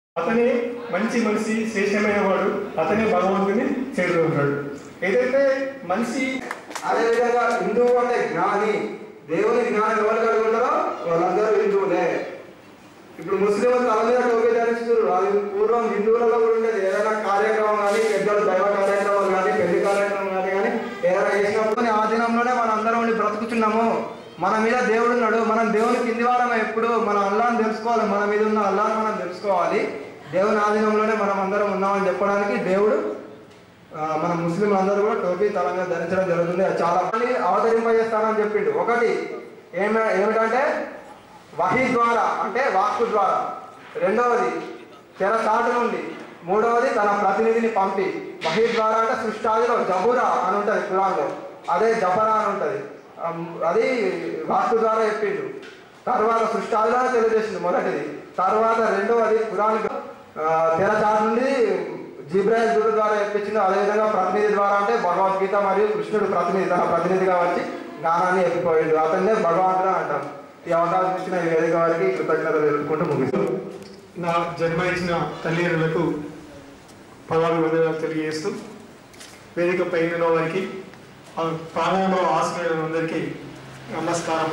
అతనే మంచి మనిషి శ్రేష్టమైన వాడు అతనే భగవంతుని చేరుకుంటాడు ఏదైతే మనిషి అదేవిధంగా హిందువు అంటే జ్ఞాని దేవుని జ్ఞానం ఎవరు కలిగి ఉంటారో వాళ్ళందరూ హిందువులే ఇప్పుడు ముస్లింలు తల మీద టోపీ ధరిస్తున్నారు అది పూర్వం హిందువులలో కూడా ఉండేది ఏదైనా కార్యక్రమం కానీ పెద్దలు దైవ కార్యక్రమాలు కానీ పెళ్లి కార్యక్రమం కానీ కానీ ఏదైనా చేసినప్పుడు ఆ దినంలోనే మనం అందరం ఉండి బ్రతుకుతున్నాము మన మీద దేవుడు ఉన్నాడు మనం దేవుని కింది వారం ఎప్పుడు మన అల్లాని తెలుసుకోవాలి మన మీద ఉన్న అల్లాని మనం తెలుసుకోవాలి దేవుని ఆధీనంలోనే మనం అందరం ఉన్నామని చెప్పడానికి దేవుడు ఆ, మన ముస్లింలు అందరూ కూడా టోపీ తల మీద ధరించడం జరుగుతుంది అది చాలా మంది అవతరింపజేస్తానని చెప్పిండు ఒకటి ఏమి ఏమిటంటే వహీ ద్వారా అంటే వాక్కు ద్వారా రెండవది తెర చాటు నుండి మూడవది తన ప్రతినిధిని పంపి వహీ ద్వారా అంటే సృష్టాదిలో జబురా అని ఉంటుంది కురాన్లో అదే జబరా అని ఉంటుంది అది వాక్కు ద్వారా చెప్పిండు తర్వాత సృష్టాదిలోనే తెలియజేసింది మొదటిది తర్వాత రెండవది కురాన్ తెర చాటు నుండి జిబ్రాయిల్ దూత ద్వారా చెప్పించింది అదేవిధంగా ప్రతినిధి ద్వారా అంటే భగవద్గీత మరియు కృష్ణుడు ప్రతినిధి తన ప్రతినిధిగా వచ్చి జ్ఞానాన్ని ఎక్కిపోయాడు అతన్నే భగవంతుడు అంటాం ఈ అవకాశం ఇచ్చిన ఈ వేదిక వారికి కృతజ్ఞతలు తెలుపుకుంటూ ముగిస్తాం నా జన్మ ఇచ్చిన తల్లిదండ్రులకు పదాభివందనాలు తెలియజేస్తూ వేదిక పైన ఉన్న వారికి ఆ ప్రాణంలో ఆశ్రయం అందరికీ నమస్కారం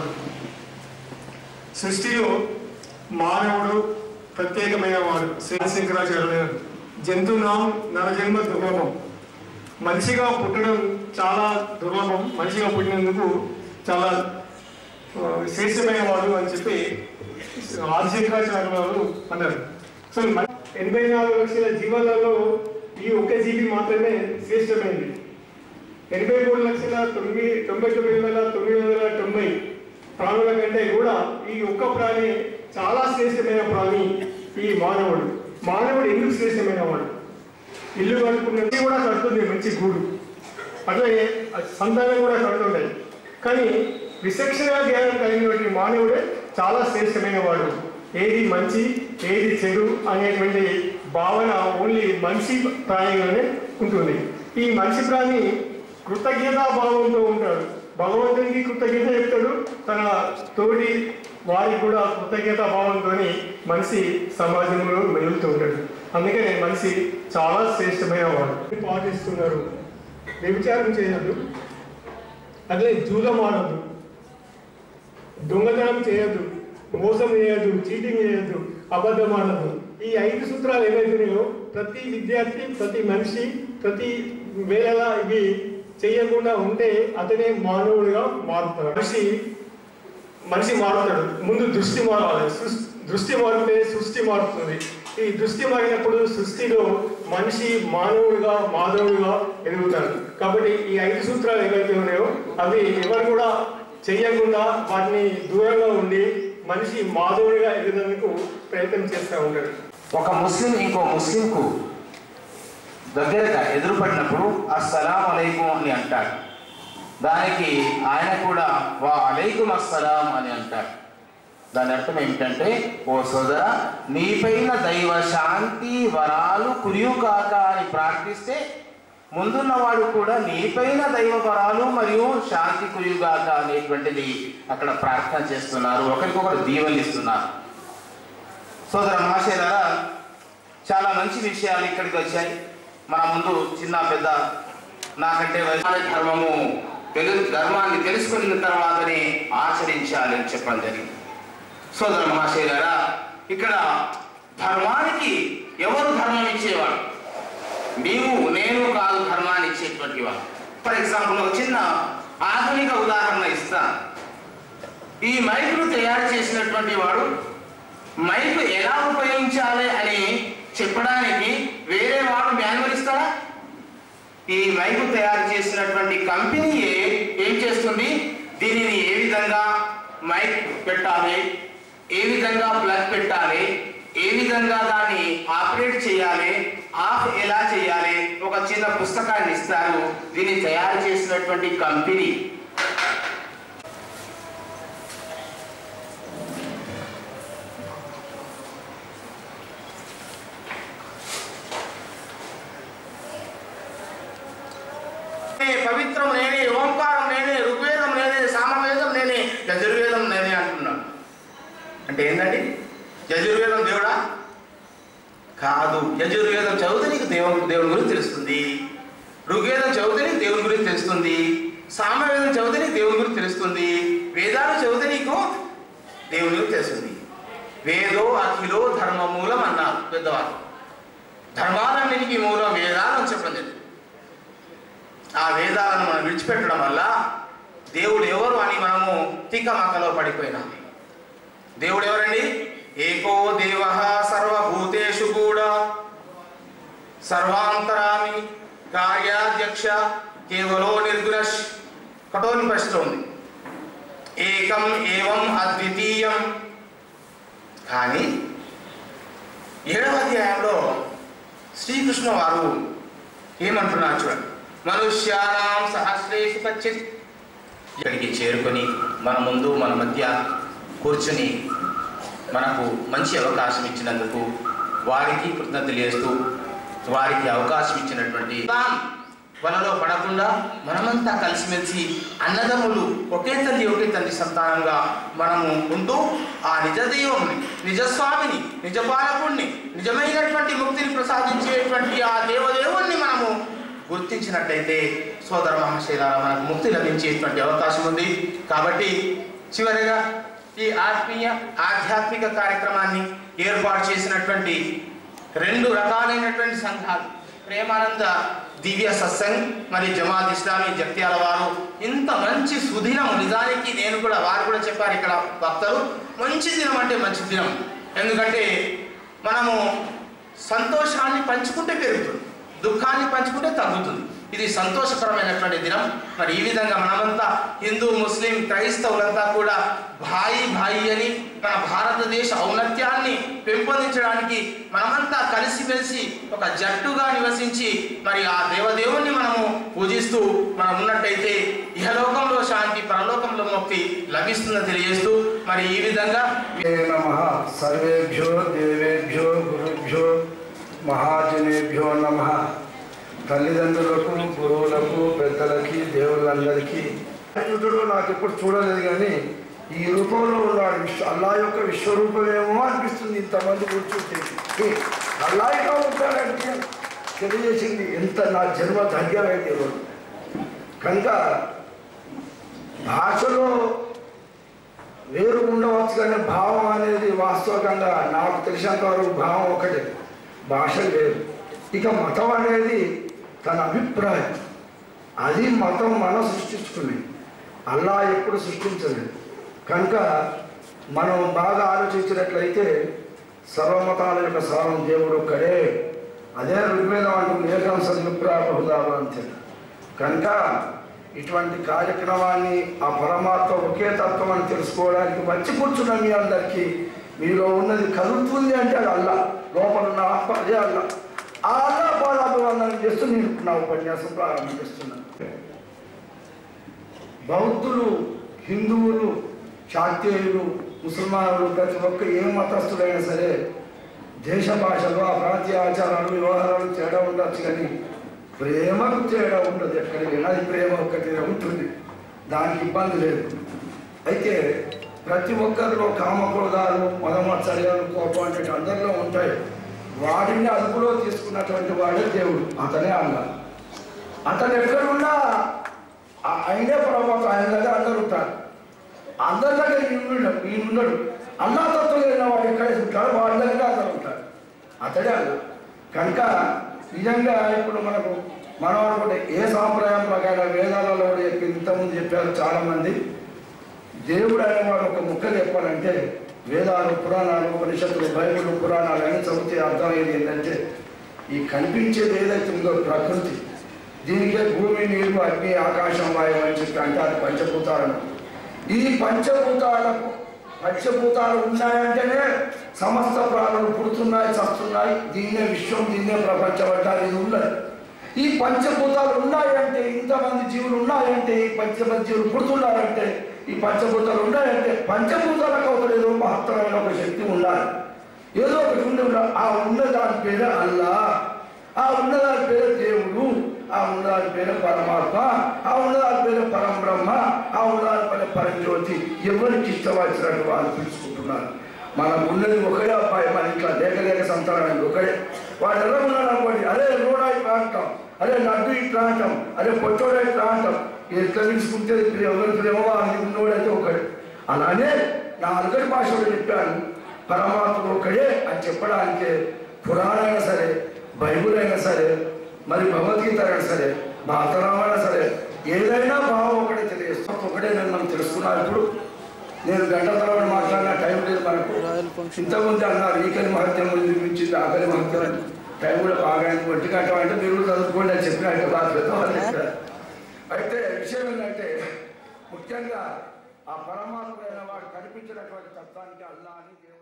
సృష్టిలో మానవుడు ప్రత్యేకమైన వాడు శ్రీ శంకరాచార్యులు జంతువునాం నరజన్మ దుర్లభం మనిషిగా పుట్టడం చాలా దుర్లభం మనిషిగా పుట్టినందుకు చాలా ఆ, శ్రేష్టమైన వాడు అని చెప్పి ఆదిశంకరాచార్యులు అన్నారు సో మన- ఎనభై నాలుగు లక్షల జీవాలలో ఈ ఒక్క జీవి మాత్రమే శ్రేష్టమైనది ఎనభై మూడు లక్షల తొమ్మిది తొంభై తొమ్మిది వేల తొమ్మిది వందల తొంభై ప్రాణుల కంటే కూడా ఈ ఒక్క ప్రాణి చాలా శ్రేష్టమైన ప్రాణి ఈ మానవుడు మానవుడు ఎందుకు శ్రేష్టమైన వాడు ఇల్లు కట్టుకున్నది కూడా కడుతుంది మంచి గూడు అట్లాగే ఆ సంతానం కూడా కడుతుంటాయి కానీ విచక్షణ జ్ఞానం కలిగినటువంటి మానవుడే చాలా శ్రేష్టమైన వాడు ఏది మంచి ఏది చెడు అనేటువంటి భావన ఓన్లీ మనిషి ప్రాణిలోనే ఉంటుంది ఈ మనిషి ప్రాణి కృతజ్ఞతా భావంతో ఉంటాడు భగవంతునికి కృతజ్ఞత చెప్తాడు తన తోటి వారికి కూడా కృతజ్ఞతా భావంతో మనిషి సమాజంలో మెలుగుతూ ఉంటాడు అందుకనే మనిషి చాలా శ్రేష్టమైన వాడు పాటిస్తున్నారు వ్యభిచారం చేయొద్దు అదే జూదం ఆడద్దు దొంగతనం చేయొద్దు మోసం చేయొద్దు చీటింగ్ చేయొద్దు అబద్ధం ఆడద్దు ఈ ఐదు సూత్రాలు ఏవైతున్నాయో ప్రతి విద్యార్థి ప్రతి మనిషి ప్రతి వేళలా ఇవి చేయకుండా ఉంటే అతనే మానవుడిగా మారుతాడు మనిషి మనిషి మారుతాడు ముందు దృష్టి మారాలి సృష్టి దృష్టి మారితే సృష్టి మారుతుంది ఈ దృష్టి మారినప్పుడు సృష్టిలో మనిషి మానవుడిగా మాధవుడిగా ఎదుగుతాడు కాబట్టి ఈ ఐదు సూత్రాలు ఏవైతే ఉన్నాయో అవి ఎవరు కూడా చెయ్యకుండా వాటిని దూరంగా ఉండి మనిషి మాధవుడిగా ఎదిగేందుకు ప్రయత్నం చేస్తూ ఉంటాడు ఒక ముస్లిం ఇంకో ముస్లింకు దగ్గరగా ఎదురుపడినప్పుడు అస్సలాం అలైకుం అని అంటాడు దానికి ఆయన కూడా వా అలైకుం అస్సలాం అని అంటాడు దాని అర్థం ఏమిటంటే ఓ సోదర నీపైన దైవ శాంతి వరాలు కురియుకాక అని ప్రార్థిస్తే ముందున్నవాడు కూడా నీపైన దైవ వరాలు మరియు శాంతి కురియుగాక అనేటువంటిది అక్కడ ప్రార్థన చేస్తున్నారు ఒకరికొకరు దీవెనిస్తున్నారు సోదర మహాశయులారా చాలా మంచి విషయాలు ఇక్కడికి వచ్చాయి మన ముందు చిన్న పెద్ద నాకంటే వయసు ధర్మము తెలు ధర్మాన్ని తెలుసుకున్న తర్వాతనే ఆచరించాలి అని చెప్పడం జరిగింది సోదర మహాశయులారా ఇక్కడ ధర్మానికి ఎవరు ధర్మం ఇచ్చేవాడు నీవు నేను కాదు ధర్మాన్ని ఇచ్చేటువంటి వాడు ఫర్ ఎగ్జాంపుల్ ఒక చిన్న ఆధునిక ఉదాహరణ ఇస్తాను ఈ మైకును తయారు చేసినటువంటి వాడు మైక్ ఎలా ఉపయోగించాలి అని చెప్పడానికి వేరే వాడు మాన్యువల్ ఇస్తాడా ఈ మైకు తయారు చేసినటువంటి కంపెనీ ఏం చేస్తుంది దీనిని ఏ విధంగా మైక్ పెట్టాలి ఏ విధంగా ప్లగ్ పెట్టాలి ఏ విధంగా దాన్ని ఆపరేట్ చేయాలి ఆఫ్ ఎలా చేయాలి ఒక చిన్న పుస్తకాన్ని ఇస్తారు దీన్ని తయారు చేసినటువంటి కంపెనీ నేనే, పవిత్రం నేనే ఓంకారం నేనే ఋగ్వేదం నేనే సామవేదం నేనే యజుర్వేదం నేనే అంటున్నాడు అంటే ఏంటండి యజుర్వేదం దేవుడా కాదు యజుర్వేదం చదివితే నీకు దేవుని దేవుని గురించి తెలుస్తుంది ఋగ్వేదం చదివితే నీకు దేవుని గురించి తెలుస్తుంది సామవేదం చదివితే నీకు దేవుని గురించి తెలుస్తుంది వేదాలు చదివితే నీకు దేవుని గురించి తెలుస్తుంది వేదో అఖిలో ధర్మ మూలం అన్నారు పెద్దవారు ధర్మాలన్నిటికీ మూలం వేదాలను చెప్పడం జరిగింది ఆ వేదాలను మనం విడిచిపెట్టడం వల్ల దేవుడు ఎవరు అని మనము తిక్కమక్కలో పడిపోయినాం దేవుడు ఎవరండి ఏకో దేవ సర్వభూతేషు కూడా సర్వాంతరామి కార్యాధ్యక్ష కేవలో నిర్గుణ కఠోని ప్రశ్నలో ఉంది ఏకం ఏవం అద్వితీయం కానీ ఏడవ అధ్యాయంలో శ్రీకృష్ణ వారు ఏమంటున్నారు చూడండి మనుష్యానాం సహస్రేషు కచ్చిత్ ఇక్కడికి చేరుకొని మన ముందు మన మధ్య కూర్చుని మనకు మంచి అవకాశం ఇచ్చినందుకు వారికి కృతజ్ఞతలు చేస్తూ వారికి అవకాశం ఇచ్చినటువంటి తాం వలలో పడకుండా మనమంతా కలిసిమెలిసి అన్నదమ్ములు ఒకే తల్లి ఒకే తల్లి సంతానంగా మనము ఉంటూ ఆ నిజ దైవంని నిజస్వామిని నిజపాలకుణ్ణి నిజమైనటువంటి ముక్తిని ప్రసాదించేటువంటి ఆ దేవదేవుణ్ణి మనము గుర్తించినట్లయితే సోదర మహాశైలాల మనకు ముక్తి లభించేటువంటి అవకాశం ఉంది కాబట్టి చివరిగా ఈ ఆత్మీయ ఆధ్యాత్మిక కార్యక్రమాన్ని ఏర్పాటు చేసినటువంటి రెండు రకాలైనటువంటి సంఘాలు ప్రేమానంద దివ్య సత్సంగ్ మరియు జమాత్ ఇస్లామీ జగ్త్యాల వారు ఇంత మంచి సుదినం నిజానికి నేను కూడా వారు కూడా చెప్పారు ఇక్కడ భక్తులు మంచి దినం అంటే మంచి దినం ఎందుకంటే మనము సంతోషాన్ని పంచుకుంటే పెరుగుతుంది దుఃఖాన్ని పంచుకుంటే తగ్గుతుంది ఇది సంతోషకరమైనటువంటి దినం మరి ఈ విధంగా మనమంతా హిందూ ముస్లిం క్రైస్తవులంతా కూడా భాయి భాయి అని మన భారతదేశ ఔన్నత్యాన్ని పెంపొందించడానికి మనమంతా కలిసిమెలిసి ఒక జట్టుగా నివసించి మరి ఆ దేవదేవుణ్ణి మనము పూజిస్తూ మనం ఉన్నట్టయితే ఇహలోకంలో శాంతి పరలోకంలో ముక్తి లభిస్తుందని తెలియజేస్తూ మరి ఈ విధంగా నమ సర్వేభ్యో దేవేభ్యో గురుభ్యో మహాజనేభ్యో నమ తల్లిదండ్రులకు గురువులకు పెద్దలకి దేవుళ్ళందరికీ కృష్ణుడు నాకు ఎప్పుడు చూడలేదు కానీ ఈ రూపంలో ఉన్నాడు విశ్వ అల్లా యొక్క విశ్వరూపమేమో అనిపిస్తుంది ఇంతమంది కూర్చుంటే ఏ, అల్లా ఇలా ఉంటాడంటే తెలియజేసింది ఎంత నా జన్మ ధన్యమైంది ఈరోజు కనుక భాషలో వేరు ఉండవచ్చు కానీ భావం అనేది వాస్తవికంగా నాకు తెలిసినంత వరకు భావం ఒకటే భాష వేరు ఇక మతం అనేది తన అభిప్రాయం అది మతం మనం సృష్టించుకునేది అల్లా ఎప్పుడు సృష్టించలేదు కనుక మనం బాగా ఆలోచించినట్లయితే సర్వమతాల యొక్క సారం దేవుడు ఒక్కడే అదే ఋగ్వేదం అంటుంది ఏకం సద్విప్రాబహుదాలు అంతే కనుక ఇటువంటి కార్యక్రమాన్ని ఆ పరమాత్మ ఒకే తత్వం అని తెలుసుకోవడానికి వచ్చి కూర్చున్న మీ అందరికీ మీలో ఉన్నది కదులుతుంది అంటే అది అల్లా లోపల ఉన్న ఆత్మ అదే అల్లా ఆ అల్లా పాదాభివందనం చేస్తూ నేను నా ఉపన్యాసం ప్రారంభిస్తున్నాను బౌద్ధులు హిందువులు శాక్తేయులు ముసల్మానులు ప్రతి ఒక్క ఏ మతస్థుడైనా సరే దేశ భాషలు ఆ ప్రాంతీయ ఆచారాలు వ్యవహారాలు తేడా ఉండొచ్చు కానీ ప్రేమకు తేడా ఉండదు ఎక్కడికి అది ప్రేమ ఒక్కటే ఉంటుంది దానికి ఇబ్బంది లేదు అయితే ప్రతి ఒక్కరిలో కామక్రోధాలు మదమత్సర్యాలు కోపం అంటే అందరిలో ఉంటాయి వాటిని అదుపులో తీసుకున్నటువంటి వాడే దేవుడు అతనే అన్నారు అతను ఎక్కడున్నా ఆ- ఆయనే ప్రభావం ఆయన దగ్గర అందరు ఉంటారు అందరి దగ్గర ఈయన ఉండడు ఈయన ఉండడు అన్నా తత్వం లేని వాడు ఎక్కడ ఉంటాడు వాడి దగ్గర అందరు ఉంటాడు అతడే అన్న కనుక నిజంగా ఇప్పుడు మనకు మనం అనుకుంటే ఏ సాంప్రదాయం ప్రకారం వేదాలలో కూడా చెప్పి ఇంతకుముందు చెప్పారు చాలామంది దేవుడు అనేవాడు ఒక ముక్క చెప్పాలంటే వేదాలు పురాణాలు ఉపనిషత్తులు బైబిల్ పురాణాలు అని చదివితే అర్థమయ్యేది ఏంటంటే ఈ కనిపించేది ఏదైతే ఉందో ప్రకృతి దీనికే భూమి నీరు అగ్ని ఆకాశం వాయువు అని చెప్పి అంటారు పంచభూతాలను ఈ పంచభూతాలకు పంచభూతాలు ఉన్నాయంటేనే సమస్త ప్రాణులు పుడుతున్నాయి చస్తున్నాయి దీన్నే విశ్వం దీన్నే ప్రపంచం అంటారు ఇది ఉన్నది ఈ పంచభూతాలు ఉన్నాయంటే ఇంతమంది జీవులు ఉన్నాయంటే ఈ పంచమంది జీవులు పుడుతున్నారంటే ఈ పంచభూతాలు ఉన్నాయంటే పంచభూతాలకు అవతల ఏదో మహత్తరమైన ఒక శక్తి ఉండాలి ఏదో ఒకటి ఉండి ఉండాలి ఆ ఉన్న దాని పేరే అల్లా ఆ ఉన్నదాని పేరు దేవుడు ఆ ఉన్నదాని పేరు పరమాత్మ ఆ ఉన్నదాని పేరు పరబ్రహ్మ ఆ ఉన్నదాని పేరు పరజ్యోతి ఎవరికి ఇష్టవచ్చినట్టు వాళ్ళు పిలుచుకుంటున్నారు మనం ఉన్నది ఒకడే అబ్బాయి మన ఇంట్లో లేక లేక సంతానం ఒకడే వాడు ఎలా ఉన్నాడు అనుకోండి అరే రోడా ఇట్లా అంటాం అరే నడ్డు ఇట్లా అంటాం అరే పొట్టోడా ఇట్లా అంటాం ఎట్లా పిలుచుకుంటే ఎవరి ప్రేమ అది ఉన్నోడైతే ఒకడు అలానే నా అల్గడి భాషలో చెప్పాను పరమాత్మ ఒకడే అని చెప్పడానికి పురాణం అయినా సరే బైబుల్ అయినా సరే మరి భగవద్గీత అయినా సరే భారతరామైనా సరే ఏదైనా భావం ఒకటే తెలియదు ఒకటే నేను మనం తెలుసుకున్నాను ఇప్పుడు నేను గంట తరబడి మాట్లాడిన టైం లేదు మనకు ఇంతకుముందు అన్నారు ఈకలి మహత్యం మించింది ఆకలి మహత్యం అని టైం కూడా బాగా అయింది ఒంటి గంట అంటే మీరు కూడా చదువుకోండి అని చెప్పినట్టు బాగా పెద్దవాళ్ళు చెప్పారు అయితే విషయం ఏంటంటే ముఖ్యంగా ఆ పరమాత్మ వాడు కనిపించినటువంటి తత్వానికి అల్లా అని దేవుడు